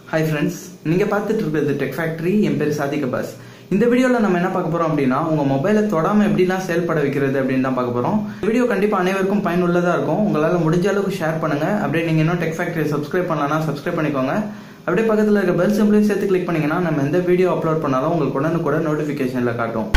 Hi friends நீங்கள் பார்த்துட்டு இருக்கிறது டெக் ஃபேக்ட்ரி என் பேர் சாதிக் அப்பாஸ் இந்த வீடியோவில் நம்ம என்ன பார்க்க போகிறோம் அப்படின்னா உங்கள் மொபைலை தொடாமல் எப்படிலாம் செயல்பட வைக்கிறது அப்படின்னு தான் பார்க்க போகிறோம் வீடியோ கண்டிப்பாக அனைவருக்கும் பயனுள்ளதாக இருக்கும் உங்களால் முடிஞ்ச அளவுக்கு ஷேர் பண்ணுங்கள் அப்படியே நீங்கள் இன்னும் டெக் ஃபேக்ட்ரியை சப்ஸ்கிரைப் பண்ணலன்னா சப்ஸ்கிரைப் பண்ணிக்கோங்க அப்படியே பக்கத்தில் இருக்க பெல் சிம்பிளையும் சேர்த்து கிளிக் பண்ணிங்கன்னா நம்ம எந்த வீடியோ அப்லோட் பண்ணாலும் உங்களுக்கு உடனுக்குட நோட்டிஃபிகேஷனில் காட்டும்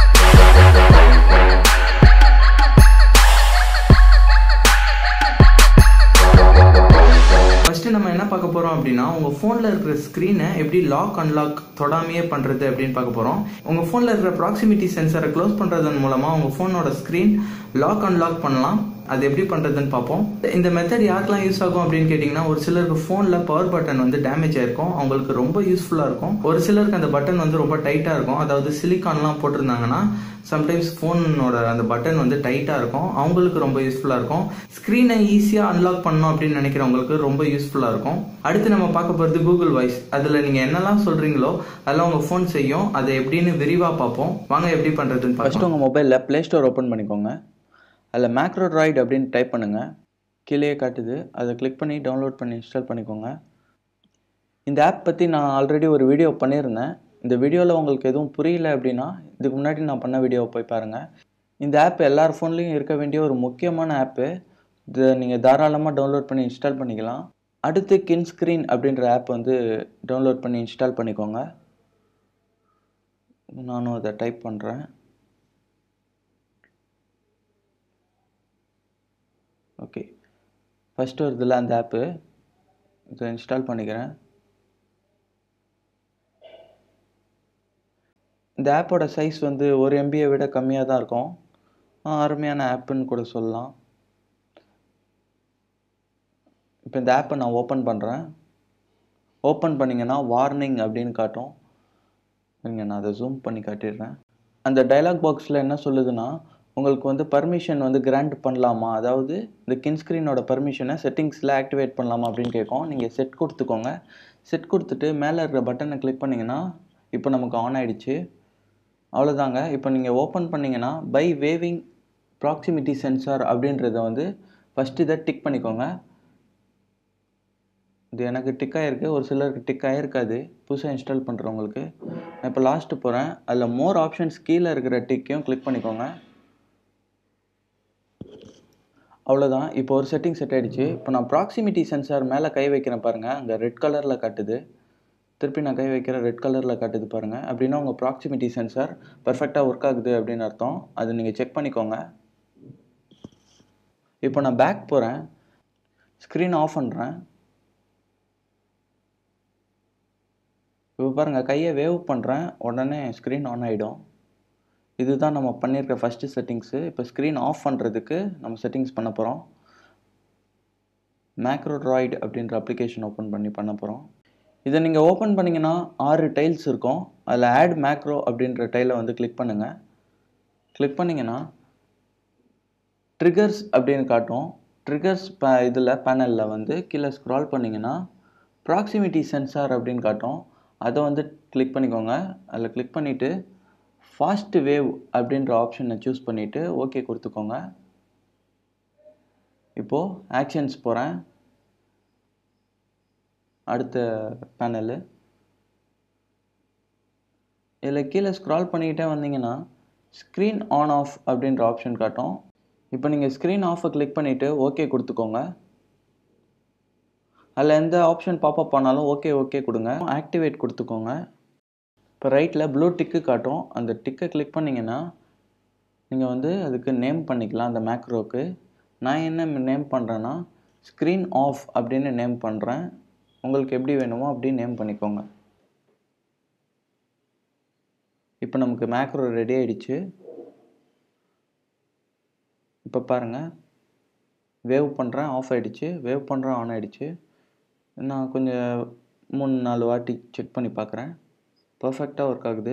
ஃபர்ஸ்ட் நம்ம என்ன பார்க்க போறோம் அப்படின்னா உங்க போன்ல இருக்கிற ஸ்கிரீனை எப்படி லாக் அன்லாக் தொடாமையே பண்றது அப்படின்னு பார்க்க போறோம் உங்க போன்ல இருக்கிற ப்ராக்சிமிட்டி சென்சரை க்ளோஸ் பண்றதன் மூலமா உங்க போனோட ஸ்கிரீன் லாக் அன்லாக் பண்ணலாம் அது எப்படி பண்றதுன்னு பார்ப்போம் இந்த மெத்தட் யாருக்கெல்லாம் யூஸ் ஆகும் அப்படின்னு கேட்டிங்கன்னா ஒரு சிலருக்கு ஃபோனில் பவர் பட்டன் வந்து டேமேஜ் ஆயிருக்கும் அவங்களுக்கு ரொம்ப யூஸ்ஃபுல்லாக இருக்கும் ஒரு சிலருக்கு அந்த பட்டன் வந்து ரொம்ப டைட்டாக இருக்கும் அதாவது சிலிக்கான்லாம் போட்டிருந்தாங்கன்னா சம்டைம்ஸ் ஃபோனோட அந்த பட்டன் வந்து டைட்டாக இருக்கும் அவங்களுக்கு ரொம்ப யூஸ்ஃபுல்லாக இருக்கும் ஸ்க்ரீனை ஈஸியாக அன்லாக் பண்ணணும் அப்படின்னு நினைக்கிறவங்களுக்கு ரொம்ப யூஸ்ஃபுல்லாக இருக்கும் அடுத்து நம்ம பார்க்க போகிறது கூகுள் வாய்ஸ் அதில் நீங்கள் என்னெல்லாம் சொல்கிறீங்களோ அதெல்லாம் உங்கள் ஃபோன் செய்யும் அதை எப்படின்னு விரிவாக பார்ப்போம் வாங்க எப்படி பண்ணுறதுன்னு ஃபஸ்ட்டு பார்க்கலாம் உங்கள் மொபைலில் ப்ளே ஸ்டோர் ஓப்பன் பண்ணிக்கோங்க அதில் மேக்ரோட்ராய்டு அப்படின்னு டைப் பண்ணுங்கள் கீழே காட்டுது அதை கிளிக் பண்ணி டவுன்லோட் பண்ணி இன்ஸ்டால் பண்ணிக்கோங்க இந்த ஆப் பற்றி நான் ஆல்ரெடி ஒரு வீடியோ பண்ணியிருந்தேன் இந்த வீடியோவில் உங்களுக்கு எதுவும் புரியல அப்படின்னா இதுக்கு முன்னாடி நான் பண்ண வீடியோவை போய் பாருங்கள் இந்த ஆப் எல்லார் ஃபோன்லேயும் இருக்க வேண்டிய ஒரு முக்கியமான ஆப்பு இதை நீங்கள் தாராளமாக டவுன்லோட் பண்ணி இன்ஸ்டால் பண்ணிக்கலாம் அடுத்து கின் ஸ்க்ரீன் அப்படின்ற ஆப் வந்து டவுன்லோட் பண்ணி இன்ஸ்டால் பண்ணிக்கோங்க நானும் அதை டைப் பண்ணுறேன் ஓகே ஃபஸ்ட்டு வருதுல அந்த ஆப்பு இதை இன்ஸ்டால் பண்ணிக்கிறேன் இந்த ஆப்போட சைஸ் வந்து ஒரு எம்பியை விட கம்மியாக தான் இருக்கும் ஆ, அருமையான ஆப்புன்னு கூட சொல்லலாம் இப்போ இந்த ஆப்பை நான் ஓப்பன் பண்ணுறேன் ஓப்பன் பண்ணிங்கன்னா வார்னிங் அப்படின்னு காட்டும் இருங்க நான் அதை ஜூம் பண்ணி காட்டிடுறேன் அந்த டயலாக் பாக்ஸில் என்ன சொல்லுதுன்னா உங்களுக்கு வந்து பர்மிஷன் வந்து கிராண்ட் பண்ணலாமா அதாவது இந்த கின் ஸ்க்ரீனோட பர்மிஷனை செட்டிங்ஸில் ஆக்டிவேட் பண்ணலாமா அப்படின்னு கேட்கும் நீங்கள் செட் கொடுத்துக்கோங்க செட் கொடுத்துட்டு மேலே இருக்கிற பட்டனை கிளிக் பண்ணிங்கன்னா இப்போ நமக்கு ஆன் ஆயிடுச்சு அவ்வளோதாங்க இப்போ நீங்கள் ஓப்பன் பண்ணிங்கன்னா பை வேவிங் ப்ராக்சிமிட்டி சென்சார் அப்படின்றத வந்து ஃபஸ்ட்டு இதை டிக் பண்ணிக்கோங்க இது எனக்கு டிக் ஆகிருக்கு ஒரு சிலருக்கு டிக் ஆகிருக்காது புதுசாக இன்ஸ்டால் பண்ணுறவங்களுக்கு நான் இப்போ லாஸ்ட்டு போகிறேன் அதில் மோர் ஆப்ஷன்ஸ் கீழே இருக்கிற டிக்கையும் கிளிக் பண்ணிக்கோங்க அவ்வளோதான் இப்போ ஒரு செட்டிங் செட் ஆயிடுச்சு இப்போ நான் ப்ராக்சிமிட்டி சென்சார் மேலே கை வைக்கிறேன் பாருங்கள் அங்கே ரெட் கலரில் காட்டுது திருப்பி நான் கை வைக்கிறேன் ரெட் கலரில் காட்டுது பாருங்கள் அப்படின்னா உங்கள் ப்ராக்சிமிட்டி சென்சார் பர்ஃபெக்டாக ஒர்க் ஆகுது அப்படின்னு அர்த்தம் அது நீங்கள் செக் பண்ணிக்கோங்க இப்போ நான் பேக் போகிறேன் ஸ்க்ரீன் ஆஃப் பண்ணுறேன் இப்போ பாருங்கள் கையை வேவ் பண்ணுறேன் உடனே ஸ்க்ரீன் ஆன் ஆகிடும் இதுதான் நம்ம பண்ணியிருக்க ஃபஸ்ட்டு செட்டிங்ஸு இப்போ ஸ்க்ரீன் ஆஃப் பண்ணுறதுக்கு நம்ம செட்டிங்ஸ் பண்ண போகிறோம் மேக்ரோட்ராய்டு அப்படின்ற அப்ளிகேஷன் ஓப்பன் பண்ணி பண்ண போகிறோம் இதை நீங்கள் ஓப்பன் பண்ணிங்கன்னா ஆறு டைல்ஸ் இருக்கும் அதில் ஆட் மேக்ரோ அப்படின்ற டைலை வந்து கிளிக் பண்ணுங்கள் கிளிக் பண்ணிங்கன்னா ட்ரிகர்ஸ் அப்படின்னு காட்டும் ட்ரிகர்ஸ் ப இதில் பேனலில் வந்து கீழே ஸ்க்ரால் பண்ணிங்கன்னா ப்ராக்சிமிட்டி சென்சார் அப்படின்னு காட்டும் அதை வந்து கிளிக் பண்ணிக்கோங்க அதில் கிளிக் பண்ணிவிட்டு ஃபாஸ்ட் வேவ் அப்படின்ற ஆப்ஷனை சூஸ் பண்ணிவிட்டு ஓகே கொடுத்துக்கோங்க இப்போது ஆக்ஷன்ஸ் போகிறேன் அடுத்த பேனலு இதில் கீழே ஸ்க்ரால் பண்ணிக்கிட்டே வந்தீங்கன்னா ஸ்க்ரீன் ஆன் ஆஃப் அப்படின்ற ஆப்ஷன் காட்டும் இப்போ நீங்கள் ஸ்க்ரீன் ஆஃபை கிளிக் பண்ணிவிட்டு ஓகே கொடுத்துக்கோங்க அதில் எந்த ஆப்ஷன் பாப்பப் பண்ணாலும் ஓகே ஓகே கொடுங்க ஆக்டிவேட் கொடுத்துக்கோங்க இப்போ ரைட்டில் ப்ளூ டிக்கு காட்டும் அந்த டிக்கை கிளிக் பண்ணிங்கன்னா நீங்கள் வந்து அதுக்கு நேம் பண்ணிக்கலாம் அந்த மேக்ரோக்கு நான் என்ன நேம் பண்ணுறேன்னா ஸ்க்ரீன் ஆஃப் அப்படின்னு நேம் பண்ணுறேன் உங்களுக்கு எப்படி வேணுமோ அப்படி நேம் பண்ணிக்கோங்க இப்போ நமக்கு மேக்ரோ ரெடி ஆயிடுச்சு இப்போ பாருங்கள் வேவ் பண்ணுறேன் ஆஃப் ஆயிடுச்சு வேவ் பண்ணுறேன் ஆன் ஆயிடுச்சு நான் கொஞ்சம் மூணு நாலு வாட்டி செக் பண்ணி பார்க்குறேன் பர்ஃபெக்டாக ஒர்க் ஆகுது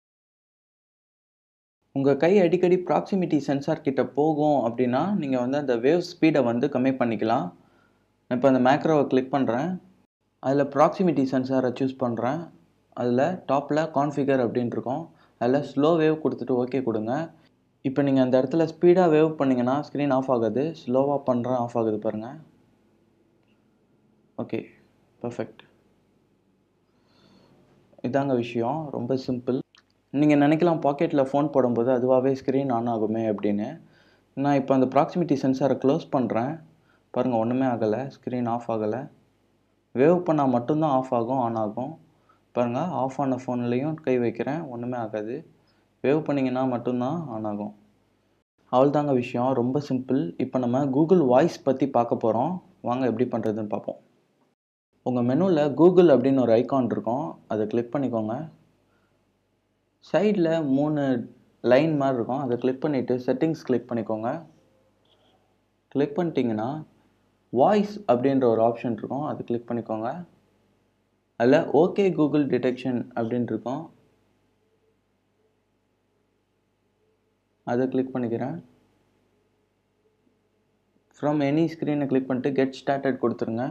உங்கள் கை அடிக்கடி ப்ராக்சிமிட்டி சென்சார் கிட்ட போகும் அப்படின்னா நீங்கள் வந்து அந்த வேவ் ஸ்பீடை வந்து கம்மி பண்ணிக்கலாம் இப்போ அந்த மேக்ரோவை கிளிக் பண்ணுறேன் அதில் ப்ராக்சிமிட்டி சென்சாரை சூஸ் பண்ணுறேன் அதில் டாப்பில் கான்ஃபிகர் அப்படின்னு இருக்கும் அதில் ஸ்லோ வேவ் கொடுத்துட்டு ஓகே கொடுங்க இப்போ நீங்கள் அந்த இடத்துல ஸ்பீடாக வேவ் பண்ணிங்கன்னா ஸ்க்ரீன் ஆஃப் ஆகாது ஸ்லோவாக பண்ணுறேன் ஆஃப் ஆகுது பாருங்கள் ஓகே பர்ஃபெக்ட் இதாங்க விஷயம் ரொம்ப சிம்பிள் நீங்கள் நினைக்கலாம் பாக்கெட்டில் ஃபோன் போடும்போது அதுவாகவே ஸ்க்ரீன் ஆன் ஆகுமே அப்படின்னு நான் இப்போ அந்த ப்ராக்சிமிட்டி சென்சாரை க்ளோஸ் பண்ணுறேன் பாருங்கள் ஒன்றுமே ஆகலை ஸ்க்ரீன் ஆஃப் ஆகலை வேவ் பண்ணால் மட்டும்தான் ஆஃப் ஆகும் ஆன் ஆகும் பாருங்கள் ஆஃப் ஆன ஃபோன்லேயும் கை வைக்கிறேன் ஒன்றுமே ஆகாது வேவ் பண்ணிங்கன்னா மட்டும்தான் ஆன் ஆகும் அவ்வளோதாங்க விஷயம் ரொம்ப சிம்பிள் இப்போ நம்ம கூகுள் வாய்ஸ் பற்றி பார்க்க போகிறோம் வாங்க எப்படி பண்ணுறதுன்னு பார்ப்போம் உங்கள் மெனுவில் கூகுள் அப்படின்னு ஒரு ஐகான் இருக்கும் அதை கிளிக் பண்ணிக்கோங்க சைடில் மூணு லைன் மாதிரி இருக்கும் அதை கிளிக் பண்ணிவிட்டு செட்டிங்ஸ் கிளிக் பண்ணிக்கோங்க கிளிக் பண்ணிட்டீங்கன்னா வாய்ஸ் அப்படின்ற ஒரு ஆப்ஷன் இருக்கும் அது கிளிக் பண்ணிக்கோங்க அதில் ஓகே கூகுள் டிடெக்ஷன் அப்படின்னு இருக்கும் அதை கிளிக் பண்ணிக்கிறேன் ஃப்ரம் எனி ஸ்க்ரீனை கிளிக் பண்ணிட்டு கெட் ஸ்டார்டட் கொடுத்துருங்க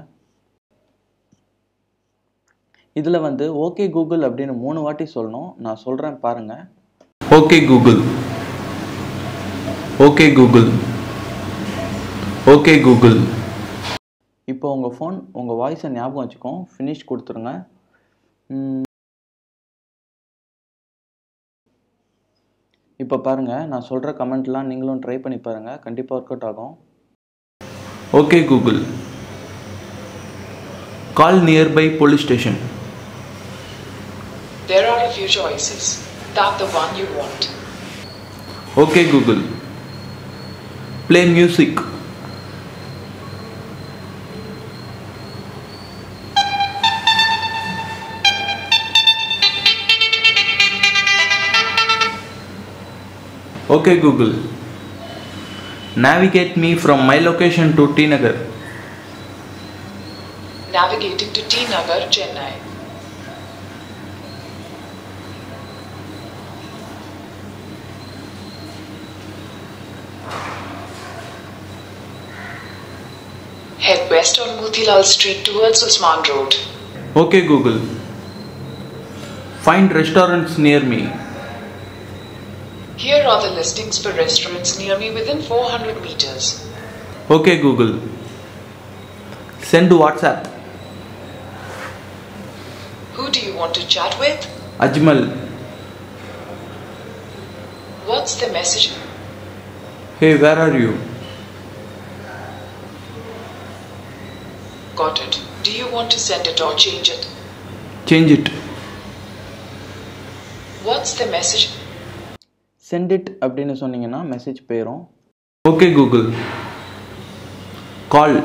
இதில் வந்து ஓகே கூகுள் அப்படின்னு மூணு வாட்டி சொல்லணும் நான் சொல்கிறேன் பாருங்கள் okay Google okay Google okay Google இப்போ உங்கள் ஃபோன் உங்கள் வாய்ஸை ஞாபகம் வச்சுக்கோம் ஃபினிஷ் கொடுத்துருங்க ம், இப்போ பாருங்கள் நான் சொல்கிற கமெண்ட்லாம் நீங்களும் ட்ரை பண்ணி பாருங்கள் கண்டிப்பாக ஒர்க் அவுட் ஆகும் okay Google call nearby police station There are a few choices. Tap the one you want. Okay Google play music okay Google navigate me from my location to T Nagar. Navigating to T Nagar, Chennai. Head west on Motilal Street towards Usman Road. Okay Google. Find restaurants near me. Here are the listings for restaurants near me within 400 meters. Okay Google. Send WhatsApp. Who do you want to chat with? Ajmal. What's the message? Hey, where are you? Got it. Do you want to send it or change it? Change it. What's the message? Send it அப்படின்னு சொன்னீங்கன்னா message போயிடும் Okay Google. Call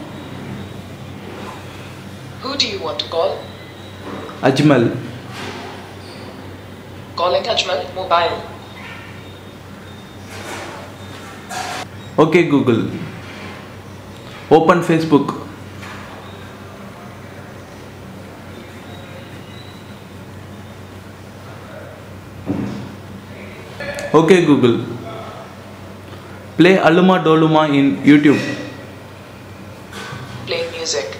Who do you want to call? Ajmal. Calling Ajmal Mobile. Okay Google. Open Facebook. Okay Google. Play Aluma Doluma in YouTube. Play music.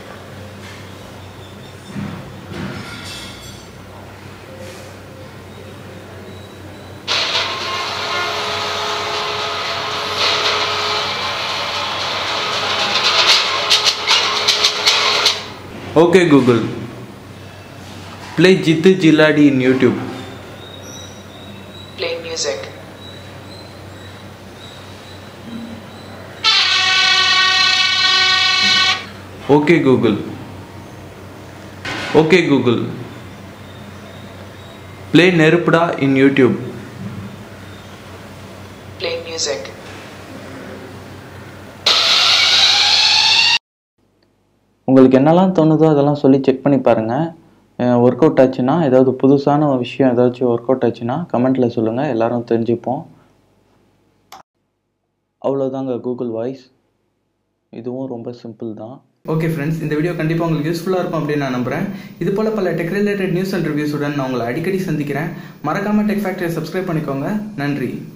Okay Google. Play Jitu Jiladi in YouTube. Play music. Okay Google. Okay Google. Play Nerupada in YouTube. Play music. உங்களுக்கு என்னெல்லாம் தோணுதோ அதெல்லாம் சொல்லி check பண்ணி பாருங்கள் work out ஆச்சுன்னா ஏதாவது புதுசான விஷயம் ஏதாச்சும் ஒர்க் அவுட் ஆச்சுன்னா கமெண்ட்டில் சொல்லுங்கள் எல்லாரும் தெரிஞ்சுப்போம் அவ்வளோதாங்க கூகுள் வாய்ஸ் இதுவும் ரொம்ப சிம்பிள் தான் ஓகே ஃப்ரெண்ட்ஸ் இந்த வீடியோ கண்டிப்பாக உங்களுக்கு யூஸ்ஃபுல்லாக இருக்கும் அப்படின்னு நான் நம்புறேன் இது போல பல டெக் ரிலேட்டட் நியூஸ் அண்ட் ரிவ்யூஸுடன் நான் உங்களை அடிக்கடி சந்திக்கிறேன் மறக்காம டெக் ஃபேக்டரியை சப்ஸ்கிரைப் பண்ணிக்கோங்க நன்றி